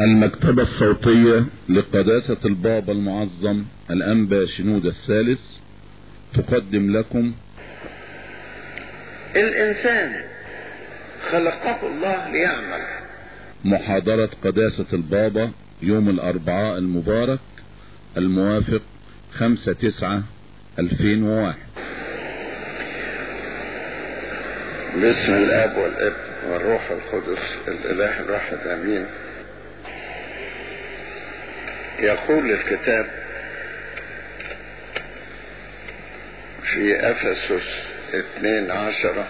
المكتبة الصوتية لقداسة البابا المعظم الأنبا شنود الثالث تقدم لكم الإنسان خلقه الله ليعمل محاضرة قداسة البابا يوم الأربعاء المبارك الموافق خمسة تسعة ألفين وواحد باسم الاب والابن والروح القدس الاله الواحد امين يقول الكتاب في افسس اثنين عشرة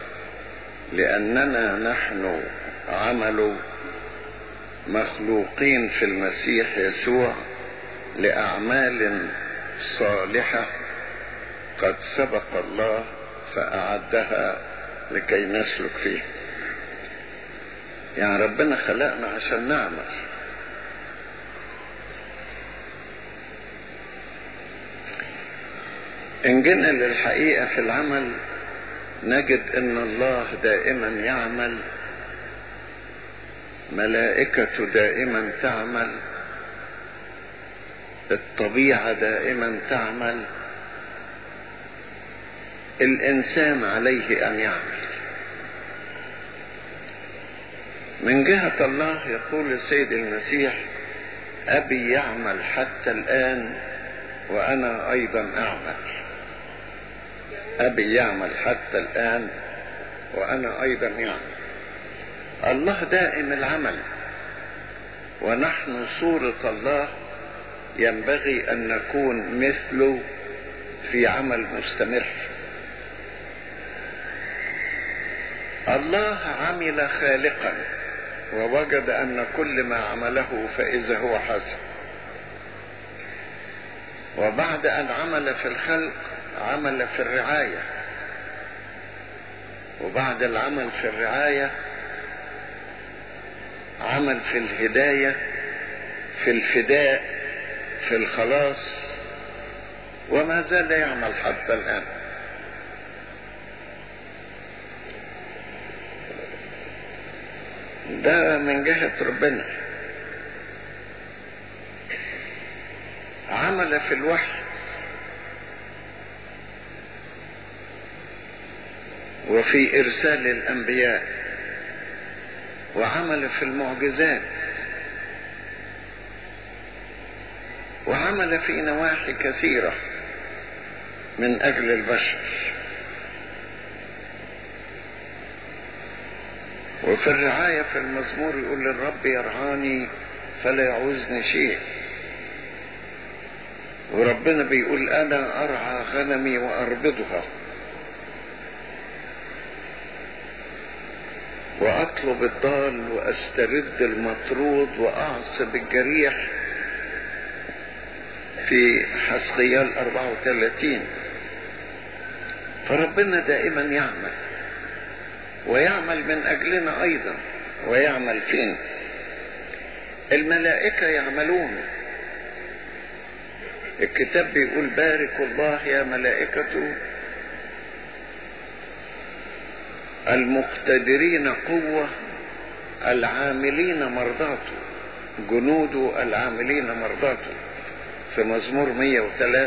لاننا نحن عمل مخلوقين في المسيح يسوع لاعمال صالحه قد سبق الله فاعدها لكي نسلك فيه يعني ربنا خلقنا عشان نعمل ان جينا للحقيقة في العمل نجد ان الله دائما يعمل ملائكة دائما تعمل الطبيعة دائما تعمل الانسان عليه ان يعمل من جهة الله يقول السيد المسيح ابي يعمل حتى الان وانا ايضا اعمل ابي يعمل حتى الان وانا ايضا يعمل الله دائم العمل ونحن صورة الله ينبغي ان نكون مثله في عمل مستمر الله عمل خالقا ووجد ان كل ما عمله فاذا هو حسن وبعد ان عمل في الخلق عمل في الرعايه وبعد العمل في الرعايه عمل في الهدايه في الفداء في الخلاص وما زال يعمل حتى الان ده من جهة ربنا عمل في الوحي وفي إرسال الأنبياء وعمل في المعجزات وعمل في نواحي كثيرة من أجل البشر وفي الرعاية في المزمور يقول للرب يرعاني فلا يعوزني شيء وربنا بيقول أنا أرعى غنمي وأربضها وأطلب الضال وأسترد المطرود وأعصب الجريح في حسقيال 34 فربنا دائما يعمل ويعمل من اجلنا ايضا ويعمل فينا الملائكة يعملون الكتاب بيقول باركوا الله يا ملائكته المقتدرين قوة العاملين مرضاته جنود العاملين مرضاته في مزمور 103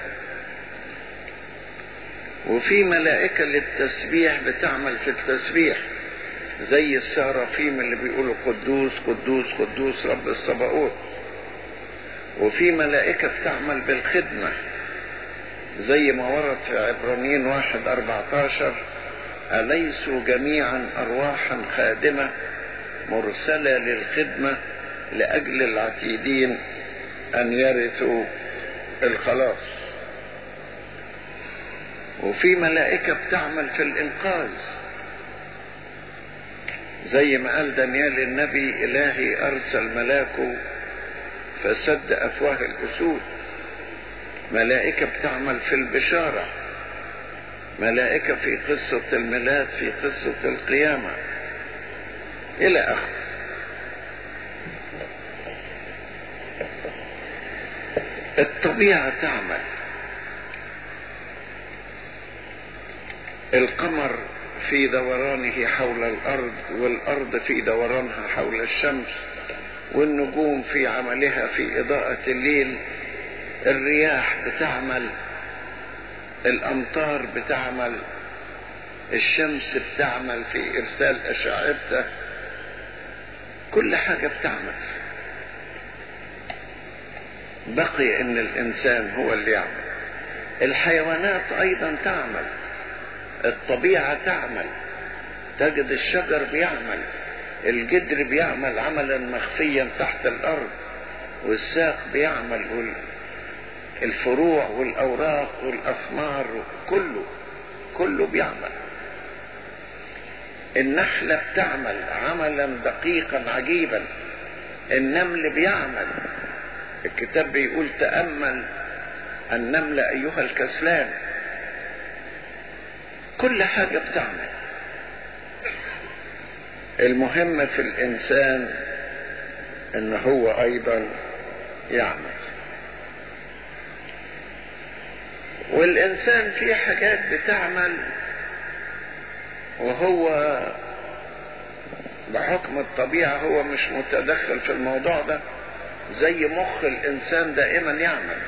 وفي ملائكة للتسبيح بتعمل في التسبيح زي السرافيم اللي بيقولوا قدوس قدوس قدوس رب الصباؤوت وفي ملائكة بتعمل بالخدمة زي ما ورد في عبرانيين واحد أربعتاشر أليسوا جميعا أرواحا خادمة مرسلة للخدمة لأجل العتيدين أن يرثوا الخلاص وفي ملائكة بتعمل في الإنقاذ زي ما قال دانيال النبي إلهي أرسل ملاكه فسد أفواه الأسود ملائكة بتعمل في البشارة ملائكة في قصة الميلاد في قصة القيامة إلى آخره الطبيعة تعمل القمر في دورانه حول الأرض والأرض في دورانها حول الشمس والنجوم في عملها في إضاءة الليل الرياح بتعمل الأمطار بتعمل الشمس بتعمل في إرسال أشعتها كل حاجة بتعمل بقي ان الانسان هو اللي يعمل الحيوانات ايضا تعمل الطبيعة تعمل تجد الشجر بيعمل الجدر بيعمل عملا مخفيا تحت الارض والساق بيعمل الفروع والاوراق والاثمار كله كله بيعمل النحلة بتعمل عملا دقيقا عجيبا النمل بيعمل الكتاب بيقول تأمل النمل أيها الكسلان كل حاجة بتعمل المهم في الإنسان إن هو أيضا يعمل والإنسان في حاجات بتعمل وهو بحكم الطبيعة هو مش متدخل في الموضوع ده زي مخ الانسان دائما يعمل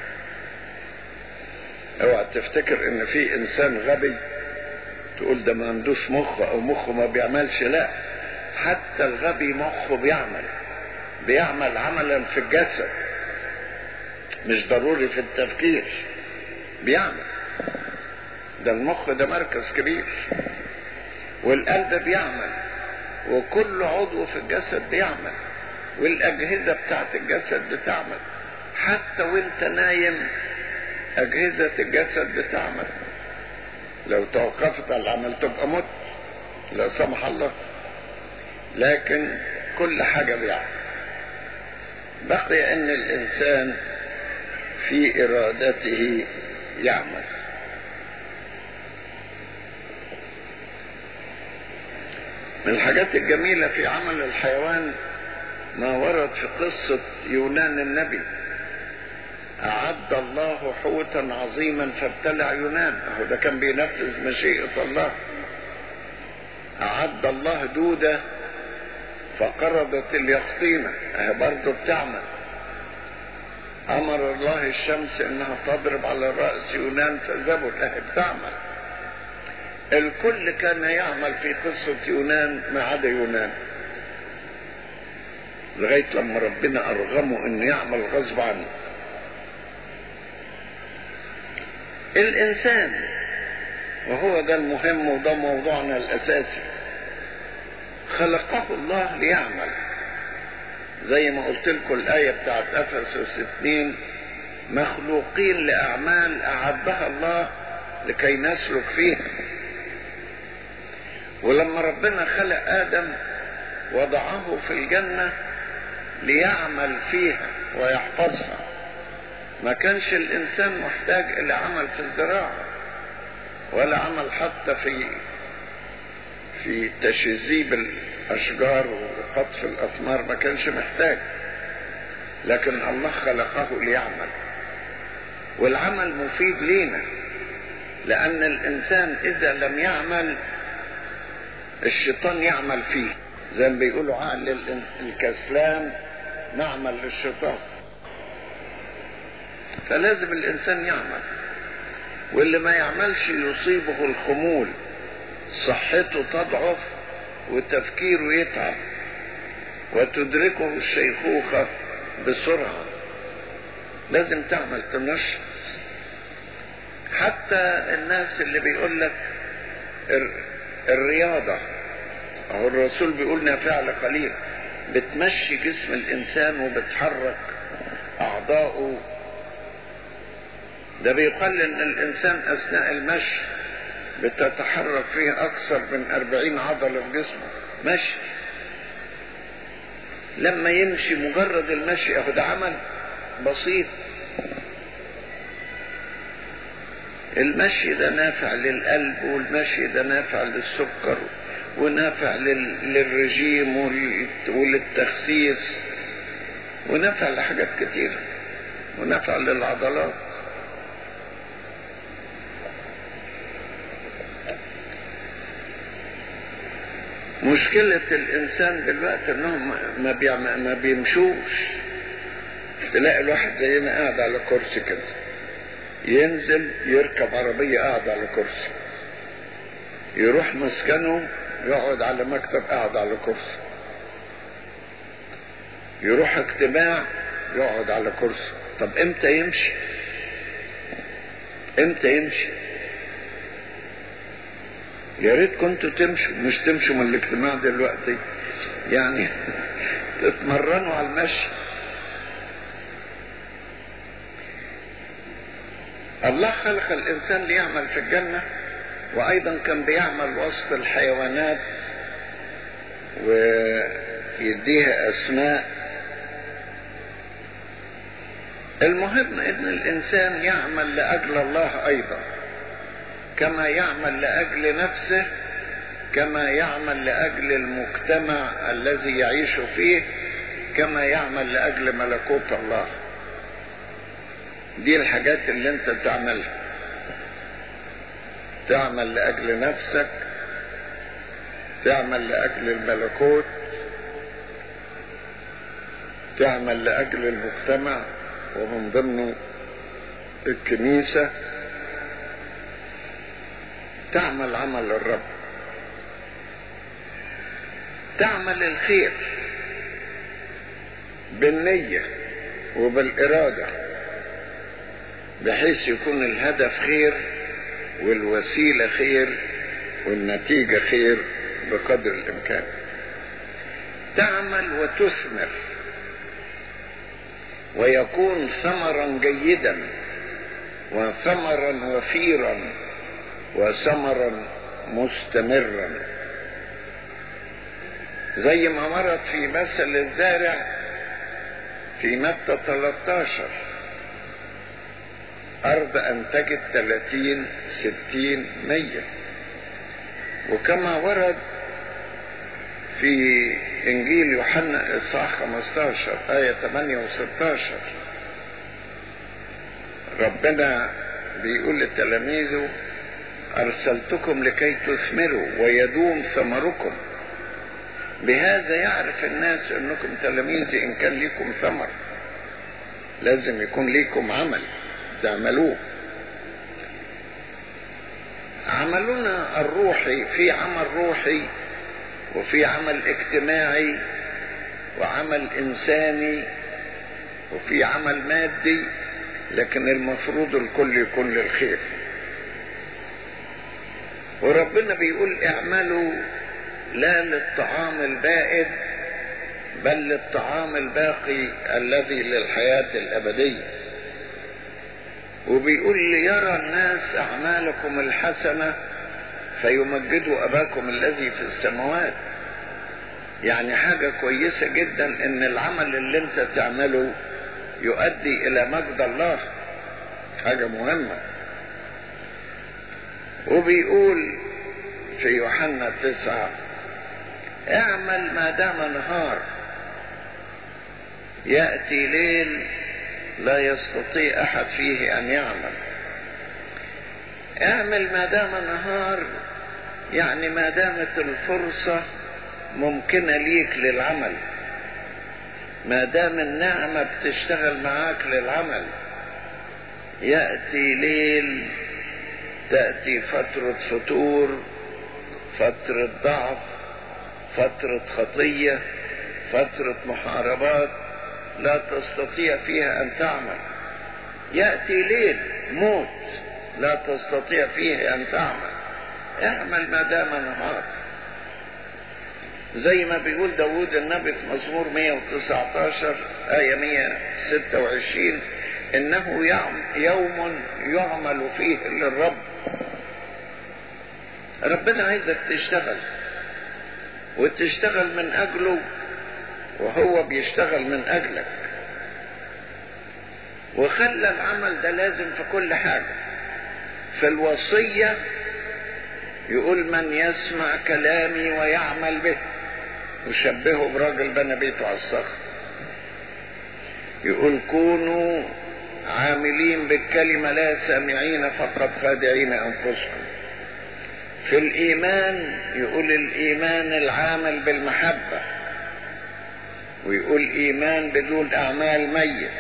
اوعى تفتكر ان في انسان غبي تقول ده ما عندوش مخ او مخه ما بيعملش لا حتى الغبي مخه بيعمل بيعمل عملا في الجسد مش ضروري في التفكير بيعمل ده المخ ده مركز كبير والقلب بيعمل وكل عضو في الجسد بيعمل والأجهزة بتاعت الجسد بتعمل حتى وانت نايم أجهزة الجسد بتعمل لو توقفت على العمل تبقى مت لا سمح الله لكن كل حاجة بيعمل بقي أن الإنسان في إرادته يعمل من الحاجات الجميلة في عمل الحيوان ما ورد في قصة يونان النبي أعد الله حوتا عظيما فابتلع يونان أهو ده كان بينفذ مشيئة الله أعد الله دودة فقرضت اليقطينة أهي برضه بتعمل أمر الله الشمس إنها تضرب على رأس يونان فزبل أهي بتعمل الكل كان يعمل في قصة يونان ما عدا يونان لغاية لما ربنا أرغمه إنه يعمل غصب عنه الإنسان وهو ده المهم وده موضوعنا الأساسي خلقه الله ليعمل زي ما قلت لكم الآية بتاعت أفسس 2 مخلوقين لأعمال أعدها الله لكي نسلك فيها ولما ربنا خلق آدم وضعه في الجنة ليعمل فيها ويحفظها ما كانش الإنسان محتاج إلى عمل في الزراعة ولا عمل حتى في في تشذيب الأشجار وقطف الأثمار ما كانش محتاج لكن الله خلقه ليعمل والعمل مفيد لينا لأن الإنسان إذا لم يعمل الشيطان يعمل فيه زي ما بيقولوا عقل الكسلان معمل للشيطان فلازم الإنسان يعمل واللي ما يعملش يصيبه الخمول صحته تضعف وتفكيره يتعب وتدركه الشيخوخة بسرعة لازم تعمل تنشط حتى الناس اللي بيقول لك الرياضة أو الرسول بيقول نافع قليل بتمشي جسم الإنسان وبتحرك أعضاؤه ده بيقال إن الإنسان أثناء المشي بتتحرك فيه أكثر من أربعين عضلة في جسمه مشي لما يمشي مجرد المشي أهو ده عمل بسيط المشي ده نافع للقلب والمشي ده نافع للسكر ونافع لل... للرجيم ول... وللتخسيس ونافع لحاجات كتيرة ونافع للعضلات مشكلة الإنسان دلوقتي إنهم ما, بيعم... ما بيمشوش تلاقي الواحد زينا قاعد على كرسي كده ينزل يركب عربية قاعد على كرسي يروح مسكنه يقعد على مكتب قاعد على كرسي يروح اجتماع يقعد على كرسي طب امتى يمشي امتى يمشي يا ريت كنتوا تمشوا مش تمشوا من الاجتماع دلوقتي يعني تتمرنوا على المشي الله خلق الانسان ليعمل في الجنه وايضا كان بيعمل وسط الحيوانات ويديها اسماء المهم ان الانسان يعمل لاجل الله ايضا كما يعمل لاجل نفسه كما يعمل لاجل المجتمع الذي يعيش فيه كما يعمل لاجل ملكوت الله دي الحاجات اللي انت تعملها تعمل لاجل نفسك تعمل لاجل الملكوت تعمل لاجل المجتمع ومن ضمنه الكنيسة تعمل عمل الرب تعمل الخير بالنية وبالإرادة بحيث يكون الهدف خير والوسيلة خير والنتيجة خير بقدر الإمكان تعمل وتثمر ويكون ثمرا جيدا وثمرا وفيرا وثمرا مستمرا زي ما مرت في مثل الزارع في متى 13 أرض أنتجت 30 60 100 وكما ورد في إنجيل يوحنا إصحاح 15 آية 8 و 16 ربنا بيقول لتلاميذه أرسلتكم لكي تثمروا ويدوم ثمركم بهذا يعرف الناس أنكم تلاميذي إن كان لكم ثمر لازم يكون لكم عمل تعملوه عملنا الروحي في عمل روحي وفي عمل اجتماعي وعمل انساني وفي عمل مادي لكن المفروض الكل يكون للخير وربنا بيقول اعملوا لا للطعام البائد بل للطعام الباقي الذي للحياة الأبدية وبيقول ليرى الناس أعمالكم الحسنة فيمجدوا أباكم الذي في السماوات يعني حاجة كويسة جدا إن العمل اللي أنت تعمله يؤدي إلى مجد الله حاجة مهمة وبيقول في يوحنا تسعة اعمل ما دام نهار يأتي ليل لا يستطيع أحد فيه أن يعمل اعمل ما دام نهار يعني ما دامت الفرصة ممكنة ليك للعمل ما دام النعمة بتشتغل معاك للعمل يأتي ليل تأتي فترة فتور فترة ضعف فترة خطية فترة محاربات لا تستطيع فيها أن تعمل يأتي ليل موت لا تستطيع فيه أن تعمل اعمل ما دام نهار زي ما بيقول داود النبي في مزمور 119 آية 126 إنه يوم يعمل فيه للرب ربنا عايزك تشتغل وتشتغل من أجله وهو بيشتغل من أجلك وخلى العمل ده لازم في كل حاجة في الوصية يقول من يسمع كلامي ويعمل به وشبهه براجل بنى بيته على الصخر يقول كونوا عاملين بالكلمة لا سامعين فقط خادعين أنفسكم في الإيمان يقول الإيمان العامل بالمحبة ويقول إيمان بدون أعمال ميت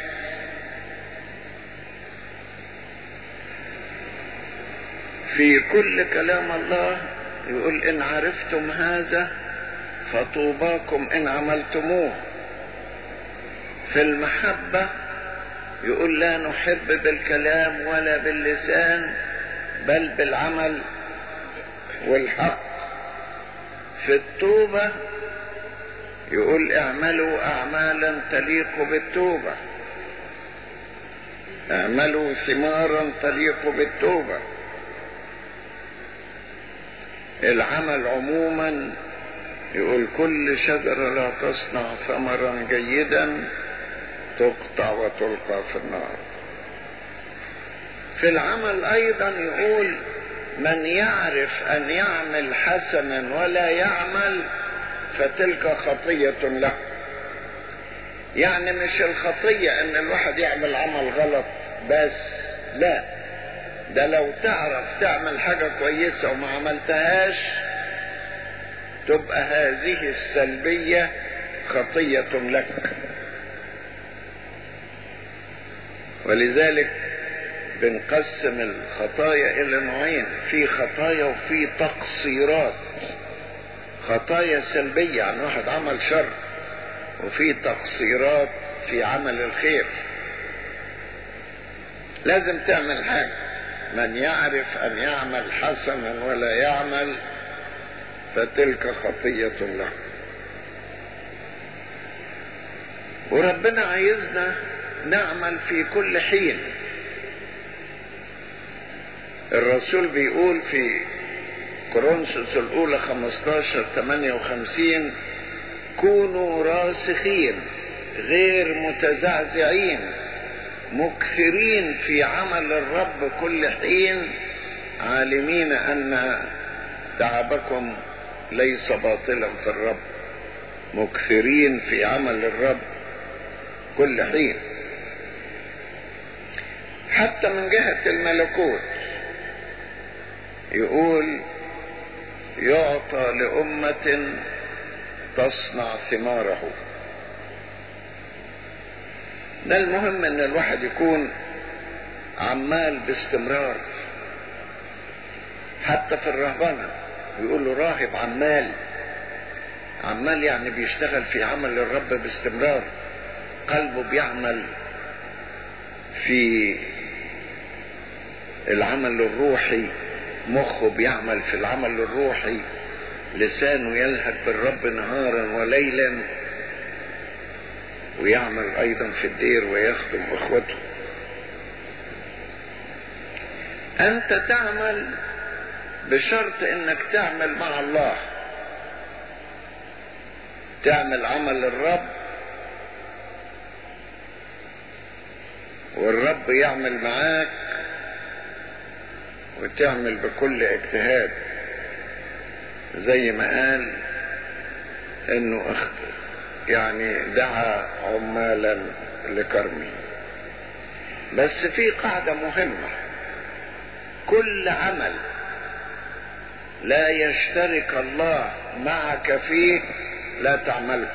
في كل كلام الله يقول إن عرفتم هذا فطوباكم إن عملتموه في المحبة يقول لا نحب بالكلام ولا باللسان بل بالعمل والحق في التوبة يقول اعملوا اعمالا تليق بالتوبة اعملوا ثمارا تليق بالتوبة العمل عموما يقول كل شجرة لا تصنع ثمرا جيدا تقطع وتلقى في النار في العمل ايضا يقول من يعرف ان يعمل حسنا ولا يعمل فتلك خطية له يعني مش الخطية ان الواحد يعمل عمل غلط بس لا ده لو تعرف تعمل حاجة كويسة وما عملتهاش تبقى هذه السلبية خطية لك ولذلك بنقسم الخطايا الى نوعين في خطايا وفي تقصيرات خطايا سلبية عن واحد عمل شر وفي تقصيرات في عمل الخير لازم تعمل حاجة من يعرف ان يعمل حسنا ولا يعمل فتلك خطية له وربنا عايزنا نعمل في كل حين الرسول بيقول في كورنثوس الأولى 15 58 كونوا راسخين غير متزعزعين مكثرين في عمل الرب كل حين عالمين أن تعبكم ليس باطلا في الرب مكثرين في عمل الرب كل حين حتى من جهة الملكوت يقول يعطى لأمة تصنع ثماره ده المهم ان الواحد يكون عمال باستمرار حتى في الرهبنة يقول له راهب عمال عمال يعني بيشتغل في عمل الرب باستمرار قلبه بيعمل في العمل الروحي مخه بيعمل في العمل الروحي لسانه يلهج بالرب نهارا وليلا ويعمل ايضا في الدير ويخدم اخوته انت تعمل بشرط انك تعمل مع الله تعمل عمل الرب والرب يعمل معاك وتعمل بكل اجتهاد زي ما قال انه اخت يعني دعا عمالا لكرمه بس في قاعدة مهمة كل عمل لا يشترك الله معك فيه لا تعمله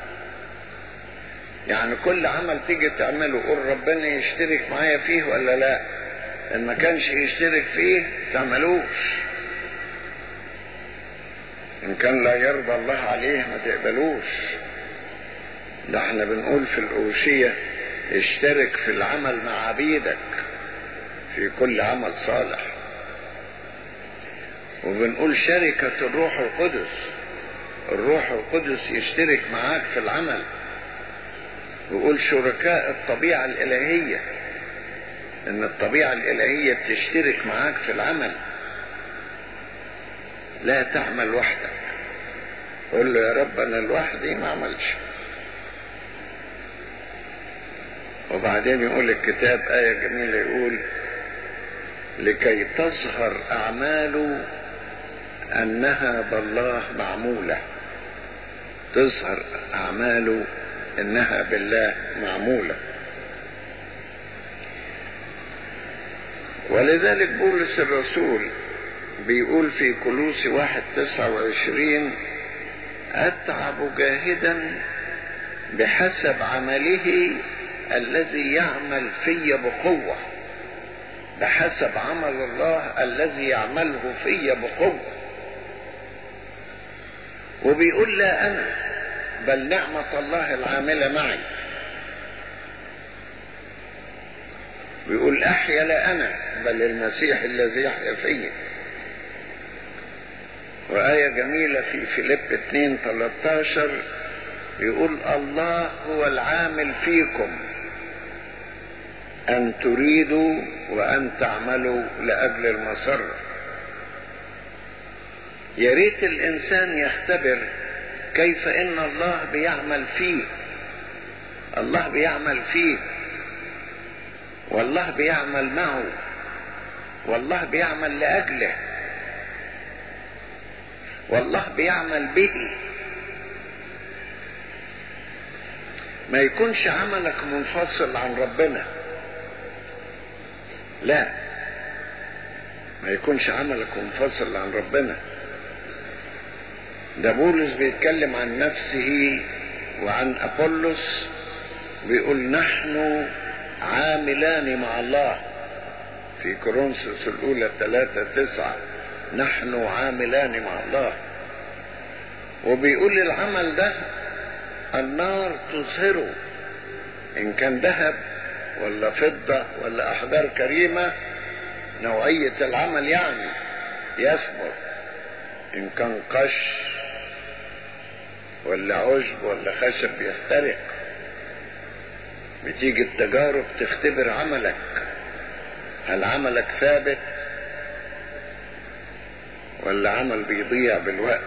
يعني كل عمل تيجي تعمله قول ربنا يشترك معايا فيه ولا لا ان ما كانش يشترك فيه تعملوش ان كان لا يرضى الله عليه ما تقبلوش ده احنا بنقول في الأوشية اشترك في العمل مع عبيدك في كل عمل صالح وبنقول شركة الروح القدس الروح القدس يشترك معاك في العمل ويقول شركاء الطبيعة الإلهية إن الطبيعة الإلهية بتشترك معاك في العمل لا تعمل وحدك قول له يا رب أنا لوحدي ما عملش وبعدين يقول الكتاب آية جميلة يقول لكي تظهر أعماله أنها بالله معمولة تظهر أعماله أنها بالله معمولة ولذلك بولس الرسول بيقول في كلوسي واحد تسعة وعشرين أتعب جاهدا بحسب عمله الذي يعمل في بقوة بحسب عمل الله الذي يعمله في بقوة وبيقول لا أنا بل نعمة الله العاملة معي بيقول أحيا لا أنا بل المسيح الذي يحيا فيا وآية جميلة في فيليب 2 13 يقول الله هو العامل فيكم أن تريدوا وأن تعملوا لأجل المسر يا ريت الإنسان يختبر كيف إن الله بيعمل فيه الله بيعمل فيه والله بيعمل معه والله بيعمل لأجله والله بيعمل به ما يكونش عملك منفصل عن ربنا لا ما يكونش عملك منفصل عن ربنا ده بولس بيتكلم عن نفسه وعن أبولس بيقول نحن عاملان مع الله في كورنثوس الأولى ثلاثة تسعة نحن عاملان مع الله وبيقول العمل ده النار تظهره إن كان ذهب ولا فضة ولا أحجار كريمة نوعية العمل يعني يثبت إن كان قش ولا عشب ولا خشب يحترق بتيجي التجارب تختبر عملك هل عملك ثابت ولا عمل بيضيع بالوقت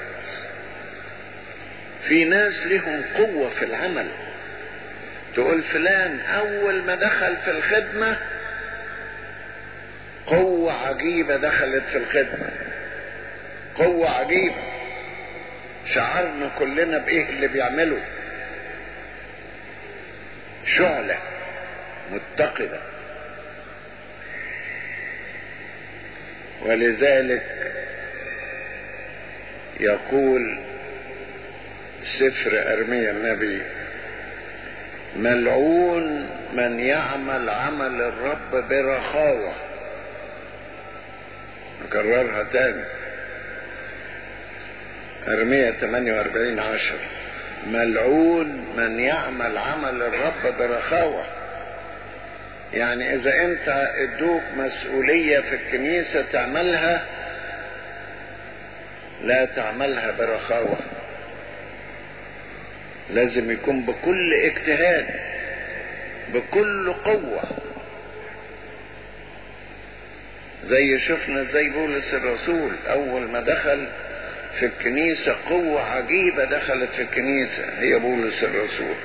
في ناس لهم قوة في العمل تقول فلان أول ما دخل في الخدمة قوة عجيبة دخلت في الخدمة قوة عجيبة شعرنا كلنا بإيه اللي بيعمله شعلة متقدة ولذلك يقول سفر أرميا النبي ملعون من يعمل عمل الرب برخاوة نكررها تاني أرمية 48 عشر ملعون من يعمل عمل الرب برخاوة يعني إذا أنت ادوك مسؤولية في الكنيسة تعملها لا تعملها برخاوة لازم يكون بكل اجتهاد بكل قوة زي شفنا زي بولس الرسول أول ما دخل في الكنيسة قوة عجيبة دخلت في الكنيسة هي بولس الرسول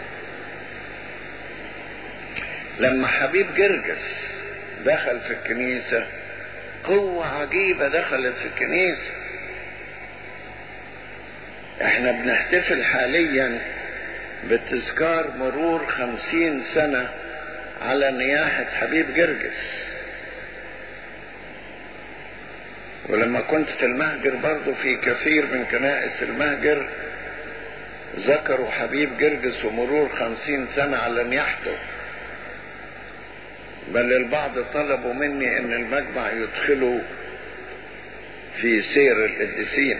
لما حبيب جرجس دخل في الكنيسة قوة عجيبة دخلت في الكنيسة احنا بنحتفل حاليا بتذكار مرور خمسين سنة على نياحة حبيب جرجس ولما كنت في المهجر برضو في كثير من كنائس المهجر ذكروا حبيب جرجس ومرور خمسين سنة على نياحته بل البعض طلبوا مني ان المجمع يدخلوا في سير القديسين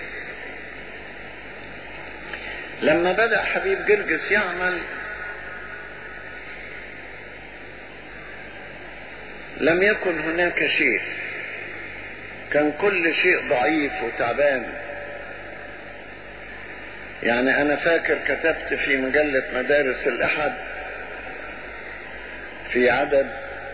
لما بدأ حبيب جرجس يعمل لم يكن هناك شيء كان كل شيء ضعيف وتعبان يعني انا فاكر كتبت في مجلة مدارس الاحد في عدد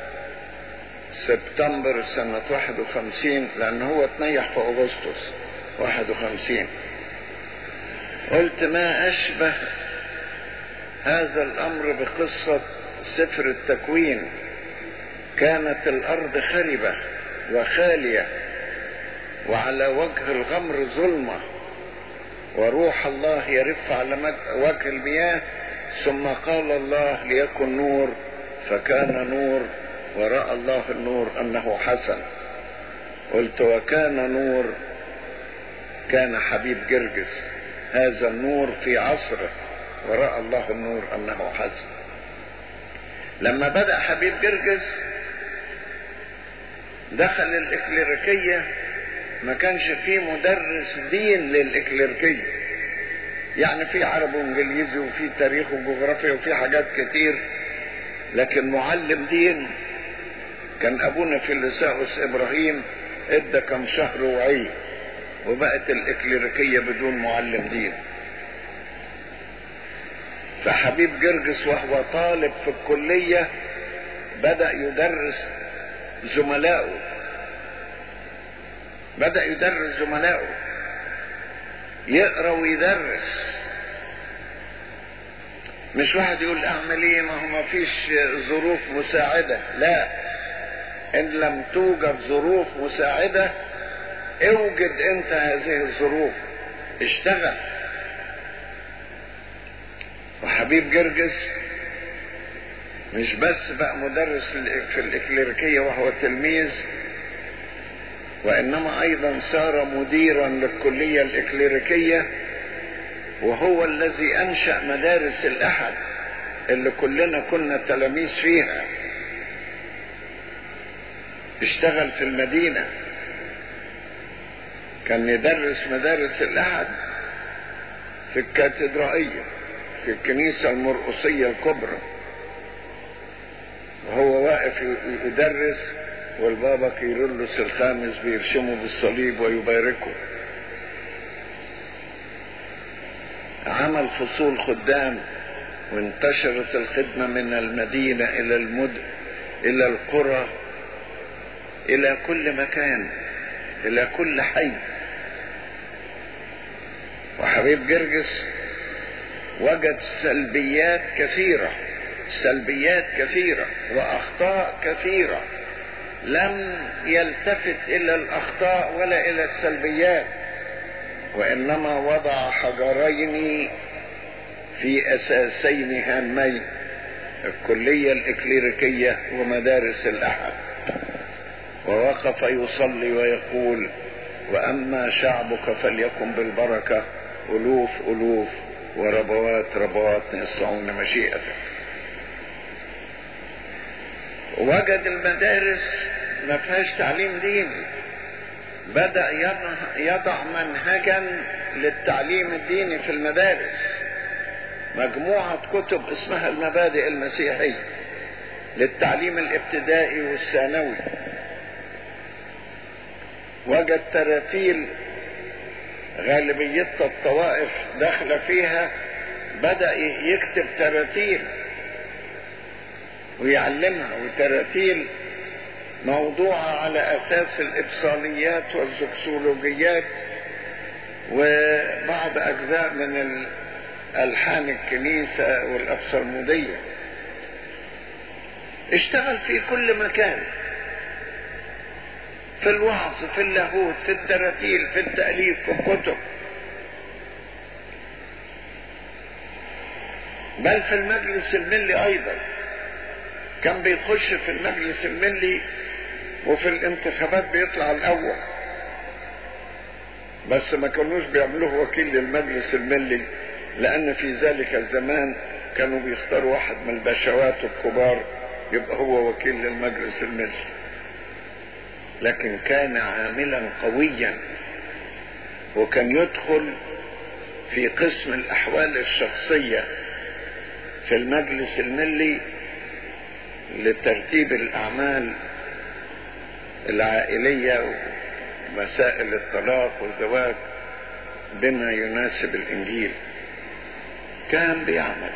سبتمبر سنة 51 لان هو اتنيح في اغسطس 51 قلت ما اشبه هذا الامر بقصة سفر التكوين كانت الارض خربة وخالية وعلى وجه الغمر ظلمة وروح الله يرف على وجه المياه ثم قال الله ليكن نور فكان نور ورأى الله النور أنه حسن قلت وكان نور كان حبيب جرجس هذا النور في عصره ورأى الله النور أنه حسن لما بدأ حبيب جرجس دخل الإكليريكية ما كانش فيه مدرس دين للإكليريكية يعني في عربي وانجليزي وفي تاريخ وجغرافيا وفي حاجات كتير لكن معلم دين كان ابونا فيلساوس ابراهيم ادى كم شهر وعي وبقت الاكليريكيه بدون معلم دين فحبيب جرجس وهو طالب في الكليه بدا يدرس زملائه بدا يدرس زملائه يقرا ويدرس مش واحد يقول اعمل ايه ما هو ما فيش ظروف مساعده لا ان لم توجد ظروف مساعده اوجد انت هذه الظروف اشتغل وحبيب جرجس مش بس بقى مدرس في الإكليريكية وهو تلميذ وإنما أيضا صار مديرا للكلية الإكليريكية وهو الذي أنشأ مدارس الأحد اللي كلنا كنا تلاميذ فيها اشتغل في المدينة كان يدرس مدارس الأحد في الكاتدرائية في الكنيسة المرقصية الكبرى وهو واقف يدرس والبابا كيرلس الخامس بيرشمه بالصليب ويباركه عمل فصول خدام وانتشرت الخدمة من المدينة إلى المدن إلى القرى إلى كل مكان إلى كل حي وحبيب جرجس وجد سلبيات كثيرة سلبيات كثيرة وأخطاء كثيرة لم يلتفت إلى الأخطاء ولا إلى السلبيات وإنما وضع حجرين في أساسين هامين الكلية الإكليريكية ومدارس الأحد ووقف يصلي ويقول وأما شعبك فليكن بالبركة ألوف ألوف وربوات ربوات يصنعون مشيئتك وجد المدارس ما فيهاش تعليم ديني بدأ يضع منهجا للتعليم الديني في المدارس مجموعة كتب اسمها المبادئ المسيحية للتعليم الابتدائي والثانوي وجد تراتيل غالبية الطوائف داخلة فيها بدأ يكتب تراتيل ويعلمها وتراتيل موضوعة على أساس الإبصاليات والزكسولوجيات وبعض أجزاء من ألحان الكنيسة والأبصرمودية اشتغل في كل مكان في الوعظ في اللاهوت في التراتيل في التأليف في الكتب بل في المجلس الملي أيضا كان بيخش في المجلس الملي وفي الانتخابات بيطلع الأول بس ما كانوش بيعملوه وكيل للمجلس الملي لأن في ذلك الزمان كانوا بيختاروا واحد من البشوات الكبار يبقى هو وكيل للمجلس الملي لكن كان عاملا قويا وكان يدخل في قسم الأحوال الشخصية في المجلس الملي لترتيب الأعمال العائلية ومسائل الطلاق والزواج بما يناسب الإنجيل كان بيعمل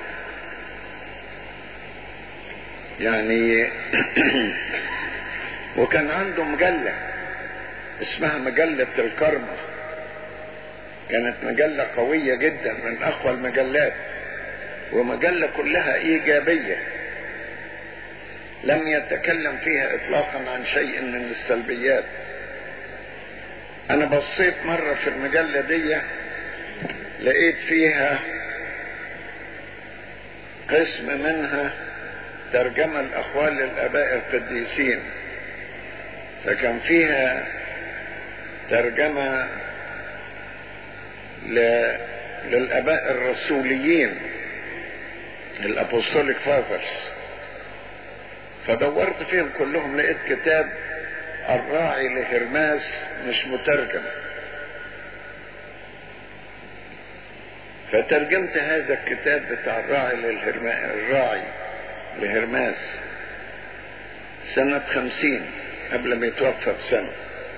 يعني وكان عنده مجلة اسمها مجلة الكرمة كانت مجلة قوية جدا من أقوى المجلات ومجلة كلها إيجابية لم يتكلم فيها إطلاقا عن شيء من السلبيات أنا بصيت مرة في المجلة دي لقيت فيها قسم منها ترجمة الأقوال للآباء القديسين فكان فيها ترجمة ل... للآباء الرسوليين الأبوستوليك فاذرز فدورت فيهم كلهم لقيت كتاب الراعي لهرماس مش مترجم فترجمت هذا الكتاب بتاع الراعي للهرما... الراعي لهرماس سنة خمسين قبل ما يتوفى بسنة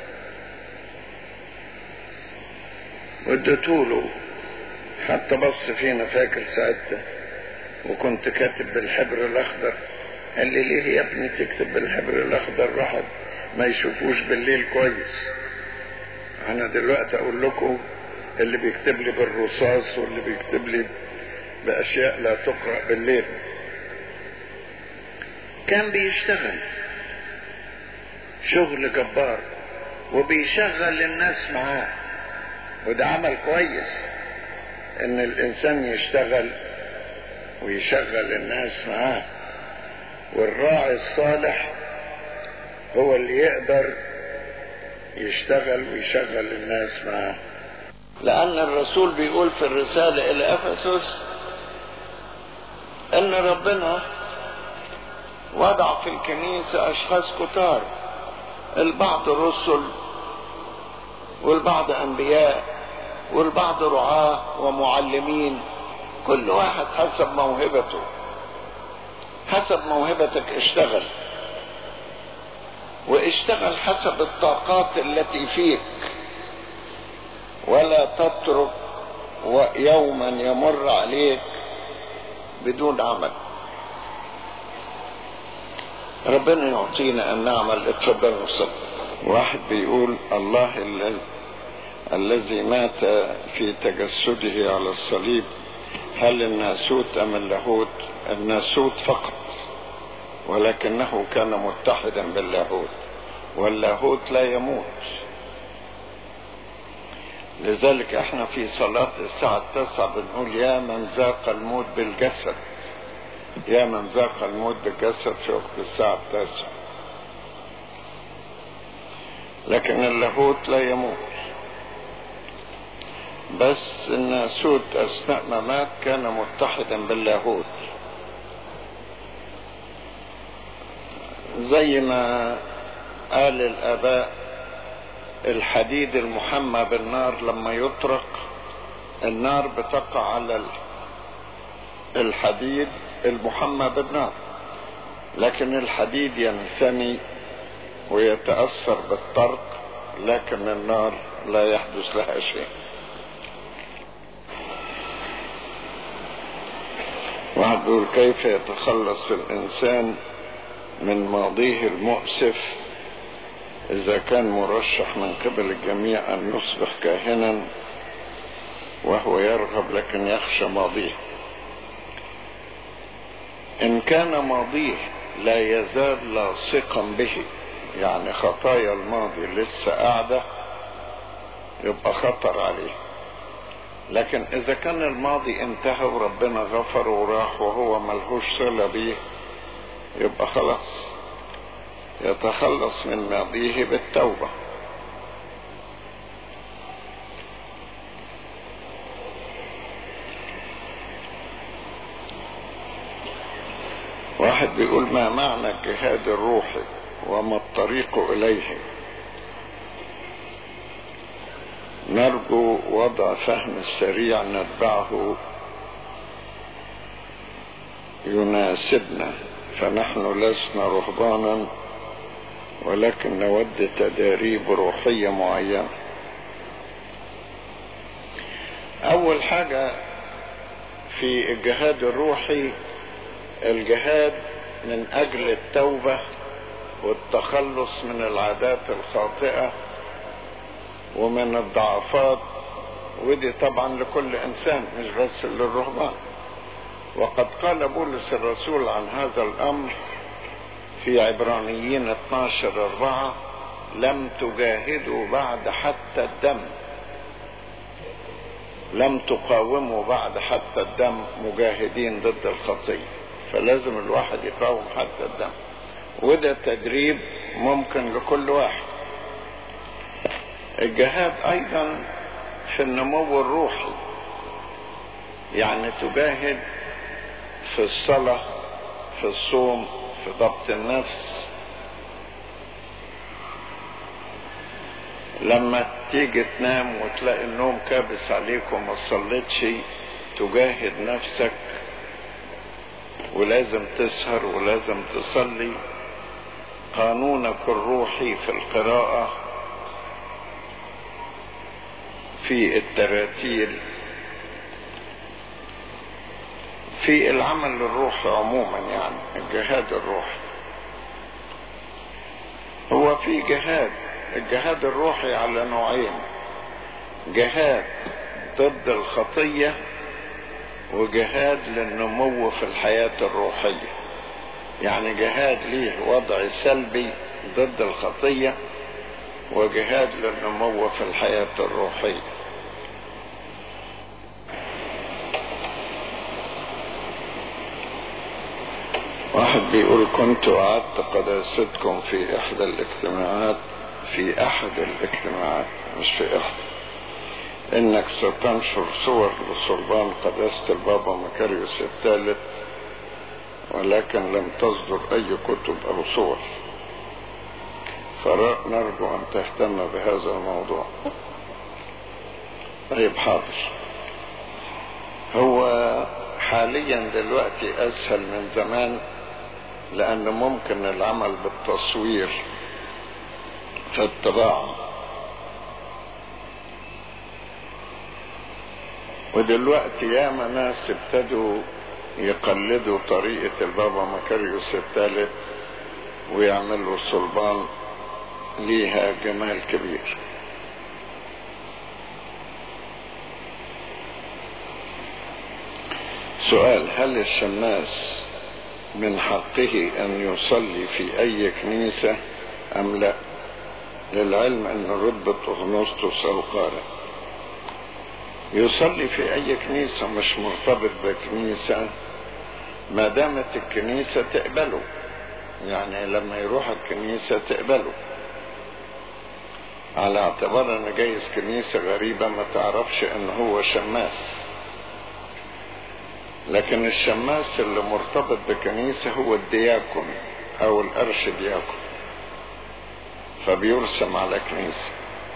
واديتوله حتى بص فينا فاكر ساعتها وكنت كاتب بالحبر الاخضر قال لي ليه يا ابني تكتب بالحبر الاخضر راحت ما يشوفوش بالليل كويس انا دلوقتي اقول لكم اللي بيكتب لي بالرصاص واللي بيكتب لي باشياء لا تقرا بالليل كان بيشتغل شغل جبار وبيشغل الناس معاه وده عمل كويس ان الانسان يشتغل ويشغل الناس معاه والراعي الصالح هو اللي يقدر يشتغل ويشغل الناس معاه لأن الرسول بيقول في الرسالة إلى أفسس أن ربنا وضع في الكنيسة أشخاص كتار البعض رسل والبعض أنبياء والبعض رعاة ومعلمين كل واحد حسب موهبته حسب موهبتك اشتغل واشتغل حسب الطاقات التي فيك ولا تترك يوما يمر عليك بدون عمل ربنا يعطينا ان نعمل اتفضل وصل واحد بيقول الله الذي الذي مات في تجسده على الصليب هل الناسوت ام اللاهوت الناسوت فقط ولكنه كان متحدا باللاهوت واللاهوت لا يموت لذلك احنا في صلاة الساعة التاسعة بنقول يا من ذاق الموت بالجسد يا من ذاق الموت بالجسد في وقت الساعة التاسعة لكن اللاهوت لا يموت بس الناسوت اثناء ما مات كان متحدا باللاهوت زي ما قال الاباء الحديد المحمى بالنار لما يطرق النار بتقع على الحديد المحمى بالنار لكن الحديد ينثني ويتأثر بالطرق لكن النار لا يحدث لها شيء واحد يقول كيف يتخلص الإنسان من ماضيه المؤسف إذا كان مرشح من قبل الجميع أن يصبح كاهنا وهو يرغب لكن يخشى ماضيه إن كان ماضيه لا يزال لاصقا به يعني خطايا الماضي لسه قاعدة يبقى خطر عليه لكن إذا كان الماضي انتهى وربنا غفر وراح وهو ملهوش صلة بيه يبقى خلاص يتخلص من ماضيه بالتوبة واحد بيقول ما معنى الجهاد الروحي وما الطريق إليه نرجو وضع فهم سريع نتبعه يناسبنا فنحن لسنا رهبانا ولكن نود تداريب روحية معينة أول حاجة في الجهاد الروحي الجهاد من أجل التوبة والتخلص من العادات الخاطئة ومن الضعفات ودي طبعا لكل إنسان مش بس للرهبان وقد قال بولس الرسول عن هذا الأمر في عبرانيين 12 أربعة لم تجاهدوا بعد حتى الدم لم تقاوموا بعد حتى الدم مجاهدين ضد الخطية فلازم الواحد يقاوم حتى الدم وده تدريب ممكن لكل واحد الجهاد ايضا في النمو الروحي يعني تجاهد في الصلاة في الصوم في ضبط النفس لما تيجي تنام وتلاقي النوم كابس عليك وما صليتش تجاهد نفسك ولازم تسهر ولازم تصلي قانونك الروحي في القراءة في التراتيل في العمل الروحي عموما يعني الجهاد الروحي هو في جهاد الجهاد الروحي على نوعين جهاد ضد الخطية وجهاد للنمو في الحياة الروحية يعني جهاد ليه وضع سلبي ضد الخطية وجهاد للنمو في الحياة الروحية واحد بيقول كنت وعدت قداستكم في احدى الاجتماعات في احد الاجتماعات مش في احدى انك ستنشر صور لصلبان قداسة البابا مكاريوس الثالث ولكن لم تصدر اي كتب او صور فنرجو ان تهتم بهذا الموضوع طيب حاضر هو حاليا دلوقتي اسهل من زمان لان ممكن العمل بالتصوير في الطباعة ودلوقتي ياما ناس ابتدوا يقلدوا طريقة البابا مكاريوس الثالث ويعملوا صلبان ليها جمال كبير سؤال هل الشماس من حقه ان يصلي في اي كنيسة ام لا للعلم ان رتبة اغنوسطس القارئ يصلي في اي كنيسة مش مرتبط بكنيسة ما دامت الكنيسة تقبله يعني لما يروح الكنيسة تقبله على اعتبار ان جايز كنيسة غريبة ما تعرفش ان هو شماس لكن الشماس اللي مرتبط بكنيسة هو الدياكون او الارش دياكون فبيرسم على كنيسة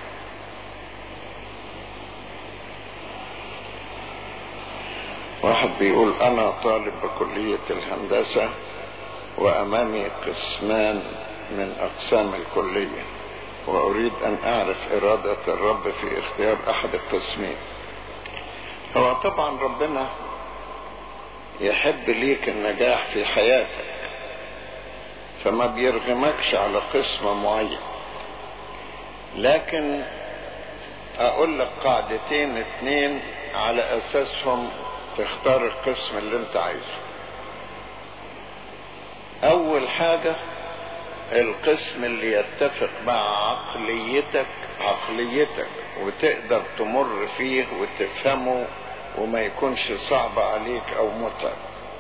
واحد بيقول انا طالب بكلية الهندسة وامامي قسمان من اقسام الكلية واريد ان اعرف ارادة الرب في اختيار احد القسمين هو طبعا ربنا يحب ليك النجاح في حياتك فما بيرغمكش على قسم معين لكن اقول لك قاعدتين اتنين على اساسهم تختار القسم اللي انت عايزه اول حاجة القسم اللي يتفق مع عقليتك عقليتك وتقدر تمر فيه وتفهمه وما يكونش صعب عليك او متعب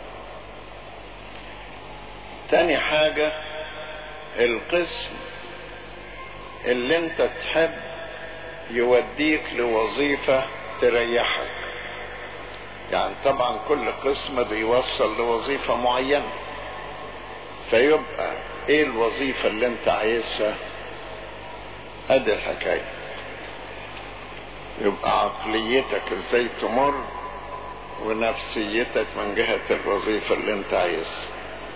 تاني حاجة القسم اللي انت تحب يوديك لوظيفة تريحك يعني طبعا كل قسم بيوصل لوظيفة معينة فيبقى ايه الوظيفة اللي انت عايزها ادي الحكاية يبقى عقليتك ازاي تمر ونفسيتك من جهة الوظيفة اللي انت عايزها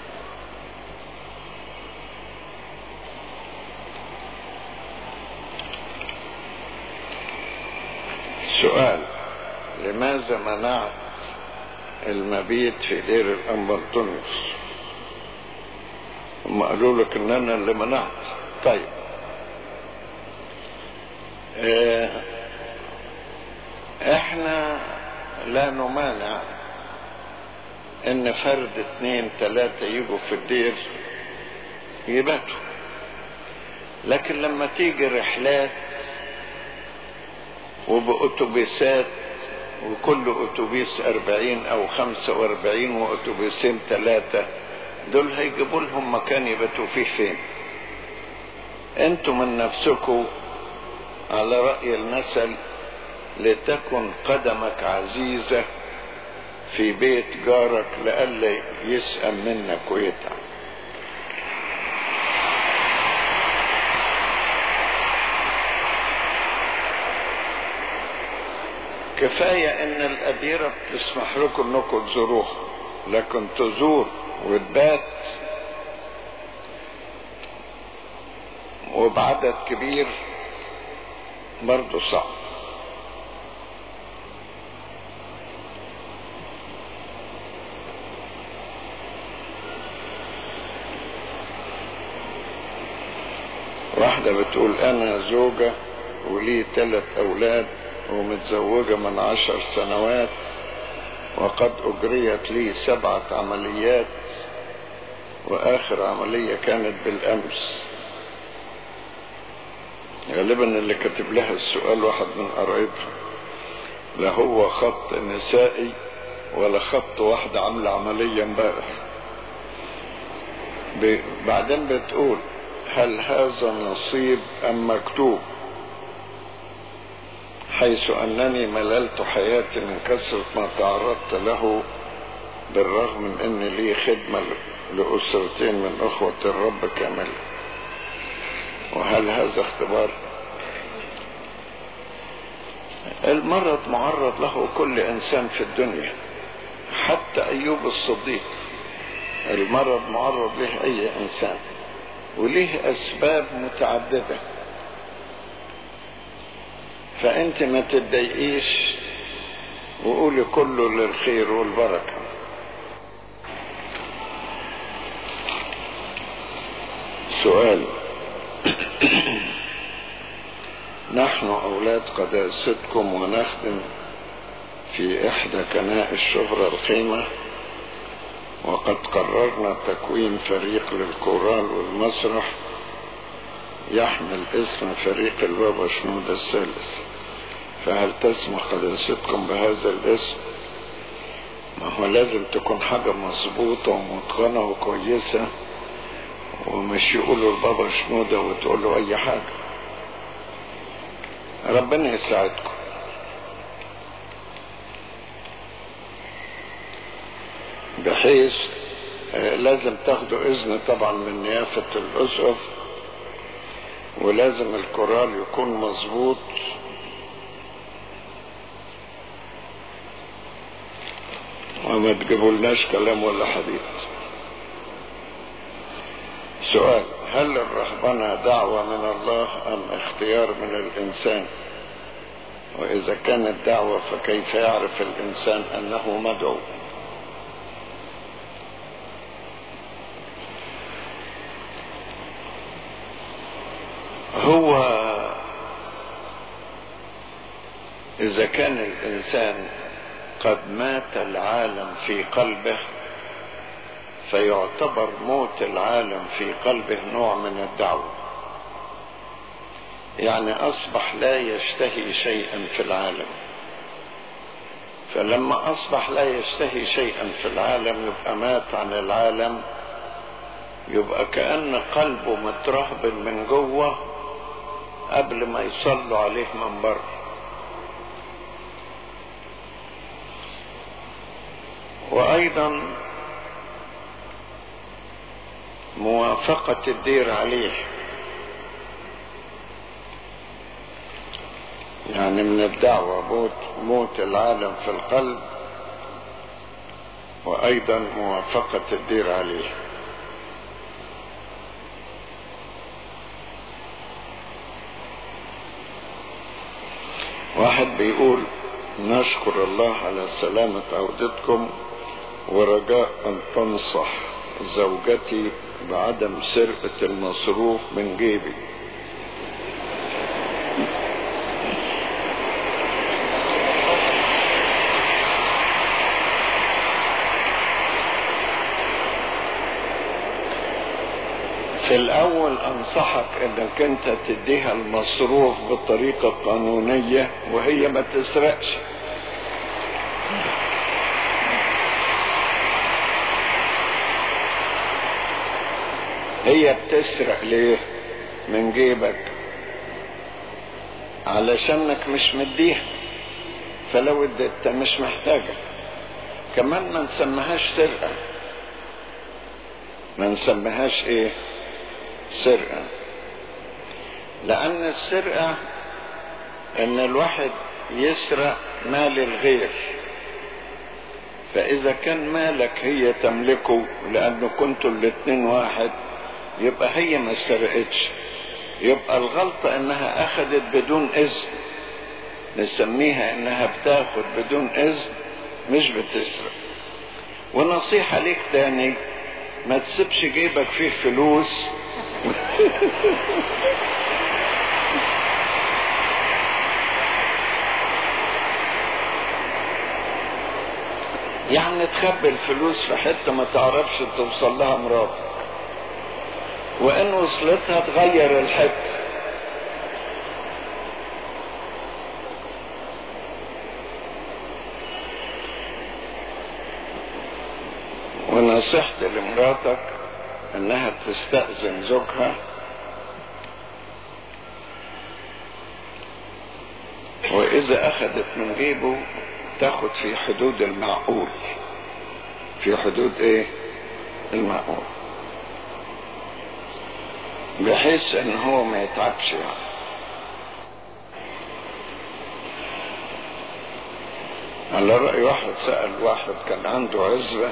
سؤال لماذا منعت المبيت في دير الأنبنطونيوس هم قالوا لك ان انا اللي منعت طيب اه احنا لا نمانع ان فرد اتنين تلاتة يجوا في الدير يباتوا لكن لما تيجي رحلات وبأتوبيسات وكل أتوبيس أربعين أو خمسة وأربعين وأتوبيسين ثلاثة دول هيجيبوا لهم مكان يباتوا فيه فين انتوا من نفسكم على رأي المثل لتكن قدمك عزيزة في بيت جارك لئلا يسأم منك ويتعب كفاية ان الأديرة بتسمح لكم انكم تزوروها لكن تزور وتبات وبعدد كبير برضه صعب واحدة بتقول أنا زوجة ولي ثلاث أولاد ومتزوجة من عشر سنوات وقد أجريت لي سبعة عمليات وآخر عملية كانت بالأمس غالبا اللي كاتب لها السؤال واحد من قرايبها لا هو خط نسائي ولا خط واحدة عاملة عملية امبارح بعدين بتقول هل هذا نصيب أم مكتوب حيث أنني مللت حياتي من كثرة ما تعرضت له بالرغم من أن لي خدمة لأسرتين من أخوة الرب كاملة وهل هذا اختبار المرض معرض له كل إنسان في الدنيا حتى أيوب الصديق المرض معرض له أي إنسان وليه أسباب متعددة فأنت ما تتضايقيش وقولي كله للخير والبركة سؤال نحن أولاد قداستكم ونخدم في إحدى كنائس شهرة الخيمة وقد قررنا تكوين فريق للكورال والمسرح يحمل اسم فريق البابا شنودة الثالث فهل تسمح قداستكم بهذا الاسم ما هو لازم تكون حاجة مظبوطة ومتقنة وكويسة ومش يقولوا البابا شنودة وتقولوا أي حاجة ربنا يساعدكم بحيث لازم تاخدوا اذن طبعا من نيافة الاسقف ولازم الكورال يكون مظبوط وما تجيبولناش كلام ولا حديث سؤال هل الرهبنة دعوة من الله أم اختيار من الإنسان وإذا كانت دعوة فكيف يعرف الإنسان أنه مدعو هو إذا كان الإنسان قد مات العالم في قلبه فيعتبر موت العالم في قلبه نوع من الدعوة يعني أصبح لا يشتهي شيئا في العالم فلما أصبح لا يشتهي شيئا في العالم يبقى مات عن العالم يبقى كأن قلبه مترهبن من جوه قبل ما يصلوا عليه من بره وأيضا موافقة الدير عليه يعني من الدعوة موت, موت العالم في القلب وأيضا موافقة الدير عليه واحد بيقول نشكر الله على سلامة عودتكم ورجاء أن تنصح زوجتي بعدم سرقة المصروف من جيبي في الأول أنصحك إنك أنت تديها المصروف بطريقة قانونية وهي ما تسرقش هي بتسرق ليه من جيبك علشانك مش مديها فلو اديتها مش محتاجة كمان ما نسميهاش سرقة ما نسميهاش ايه سرقة لأن السرقة إن الواحد يسرق مال الغير فإذا كان مالك هي تملكه لأنه كنتوا الاتنين واحد يبقى هي ما سرقتش يبقى الغلطة إنها أخذت بدون إذن نسميها إنها بتاخد بدون إذن مش بتسرق ونصيحة ليك تاني ما تسيبش جيبك فيه فلوس يعني تخبي الفلوس في حتة ما تعرفش توصل لها مراتك وان وصلتها تغير الحتة ونصيحتي لمراتك انها تستأذن زوجها واذا اخذت من جيبه تاخد في حدود المعقول في حدود ايه المعقول بحيث ان هو ما يتعبش يعني على رأي واحد سأل واحد كان عنده عزبة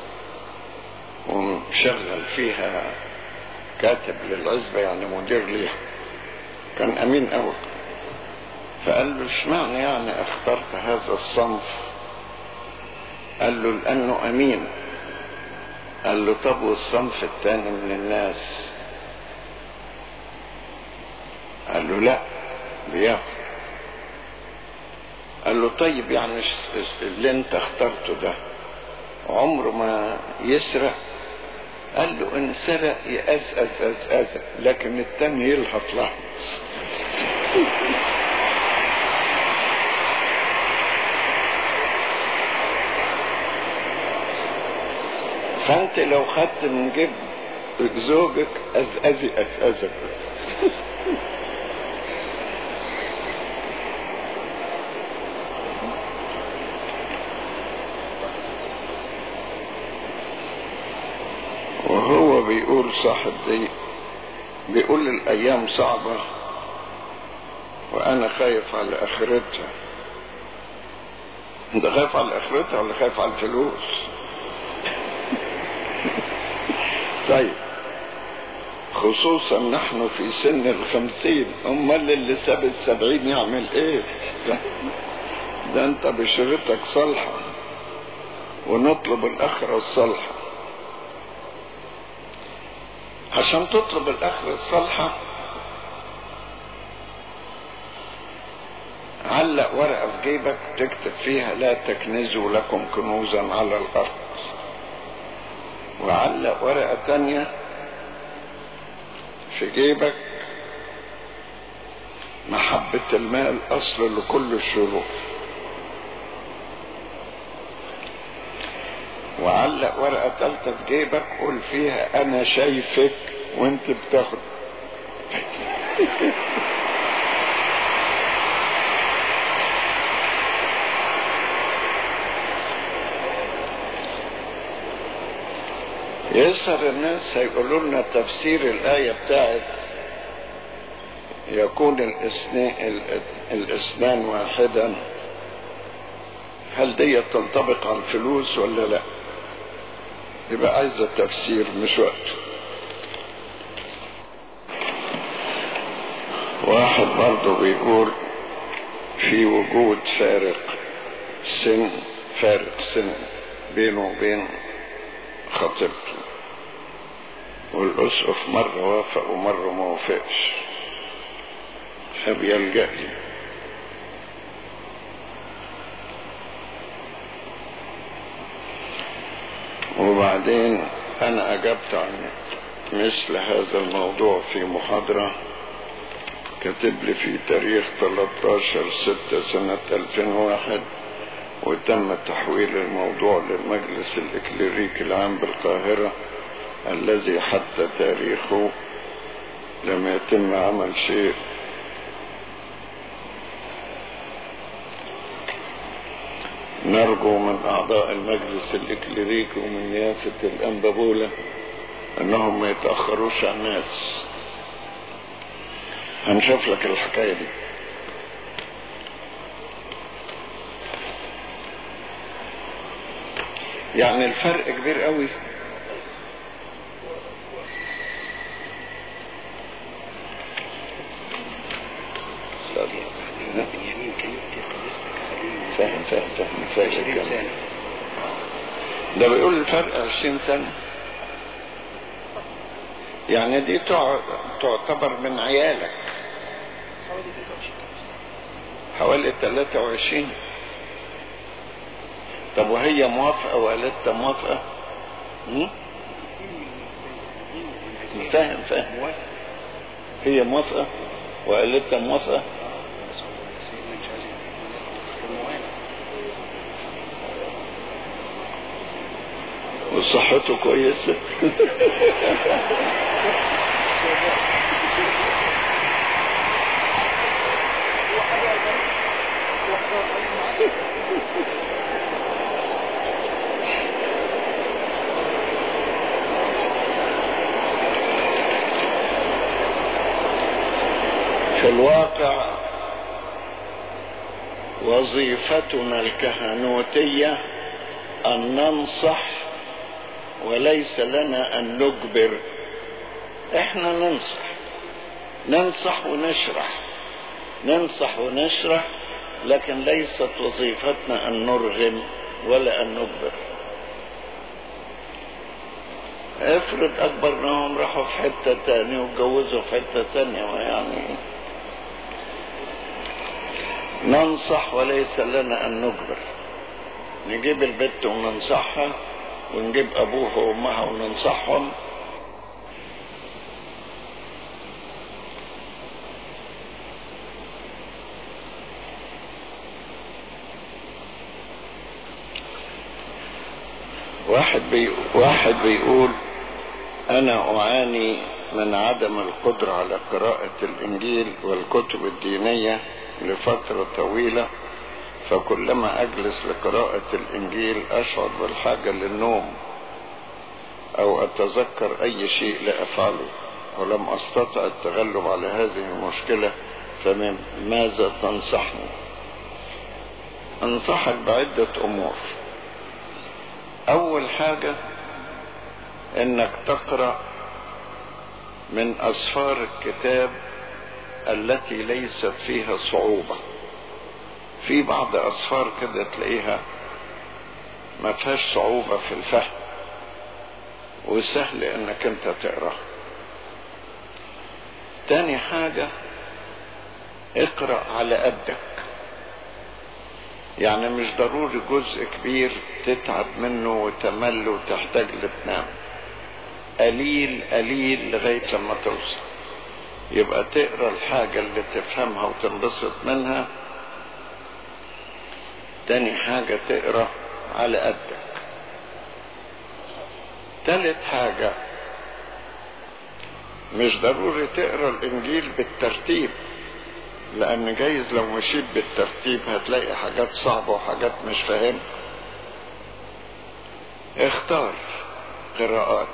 ومشغل فيها كاتب للعزبة يعني مدير ليها كان أمين أوي فقال له اشمعنى يعني اخترت هذا الصنف قال له لأنه أمين قال له طب والصنف الثاني من الناس قال له لا بياخد قال له طيب يعني اللي انت اخترته ده عمره ما يسرق قال له ان سرق يأزأز أزأز لكن التاني يلهط لهط فانت لو خدت من جيب زوجك أزأزي أزأزك وهو بيقول صاحب دي بيقول الايام صعبة وانا خايف على اخرتها انت خايف على اخرتها ولا خايف على الفلوس طيب خصوصا نحن في سن الخمسين امال اللي ساب السبعين يعمل ايه ده, ده انت بشرتك صالحة ونطلب الاخرة الصالحة عشان تطلب الاخرة الصالحة علق ورقة في جيبك تكتب فيها لا تكنزوا لكم كنوزا على الارض وعلق ورقة تانية في جيبك محبة المال أصل لكل الشرور وعلق ورقة تالتة في جيبك قول فيها أنا شايفك وأنت بتاخد يسهر الناس هيقولوا لنا تفسير الآية بتاعت يكون الاثنين الاثنان واحدا هل دي تنطبق على الفلوس ولا لا يبقى عايزة تفسير مش وقت واحد برضه بيقول في وجود فارق سن فارق سن بينه وبين خطيبته والأسقف مرة وافق ومرة ما وافقش فبيلجأ لي وبعدين أنا أجبت عن مثل هذا الموضوع في محاضرة كاتب لي في تاريخ 13 6 سنة 2001 وتم تحويل الموضوع للمجلس الإكليريكي العام بالقاهرة الذي حتى تاريخه لم يتم عمل شيء نرجو من أعضاء المجلس الإكليريكي ومن نيافة الأنبابولة أنهم ما يتأخروش عن الناس هنشوف لك الحكاية دي يعني الفرق كبير قوي فاهم فاهم فاهم فاهم الكلام. ده بيقول الفرق 20 سنة يعني دي تع- تعتبر من عيالك حوالي 23 طب وهي موافقة وقالت موافقة هم؟ فاهم فاهم هي موافقة وقالت موافقة وصحته كويسة في الواقع وظيفتنا الكهنوتية أن ننصح وليس لنا أن نجبر احنا ننصح ننصح ونشرح ننصح ونشرح لكن ليست وظيفتنا أن نرغم ولا أن نجبر افرض أكبرناهم راحوا في حتة تانية واتجوزوا في حتة تانية يعني ننصح وليس لنا أن نجبر نجيب البت وننصحها ونجيب أبوها وأمها وننصحهم واحد بي واحد بيقول أنا أعاني من عدم القدرة على قراءة الإنجيل والكتب الدينية لفترة طويلة فكلما أجلس لقراءة الإنجيل أشعر بالحاجة للنوم أو أتذكر أي شيء لا أفعله ولم أستطع التغلب على هذه المشكلة فمن ماذا تنصحني أنصحك بعدة أمور أول حاجة إنك تقرأ من أسفار الكتاب التي ليست فيها صعوبة في بعض أسفار كده تلاقيها ما فيهاش صعوبة في الفهم وسهل انك انت تقرا تاني حاجة اقرأ على قدك يعني مش ضروري جزء كبير تتعب منه وتمل وتحتاج لتنام قليل قليل لغاية لما توصل يبقى تقرا الحاجة اللي تفهمها وتنبسط منها تاني حاجة تقرا على قدك تالت حاجة مش ضروري تقرا الانجيل بالترتيب لان جايز لو مشيت بالترتيب هتلاقي حاجات صعبة وحاجات مش فاهم اختار قراءات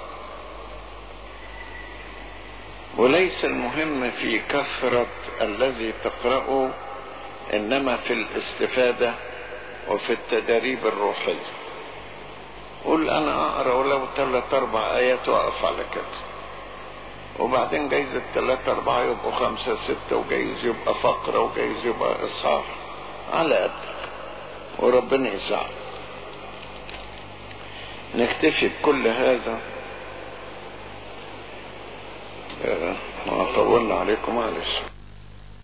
وليس المهم في كثرة الذي تقرأه انما في الاستفادة وفي التدريب الروحي قول انا اقرا ولو ثلاث اربع ايات واقف على كده وبعدين جايز الثلاثة أربعة يبقوا خمسة ستة وجايز يبقى فقرة وجايز يبقى إصحاح على قدك وربنا يساعد نكتفي بكل هذا آه، ما طولنا عليكم معلش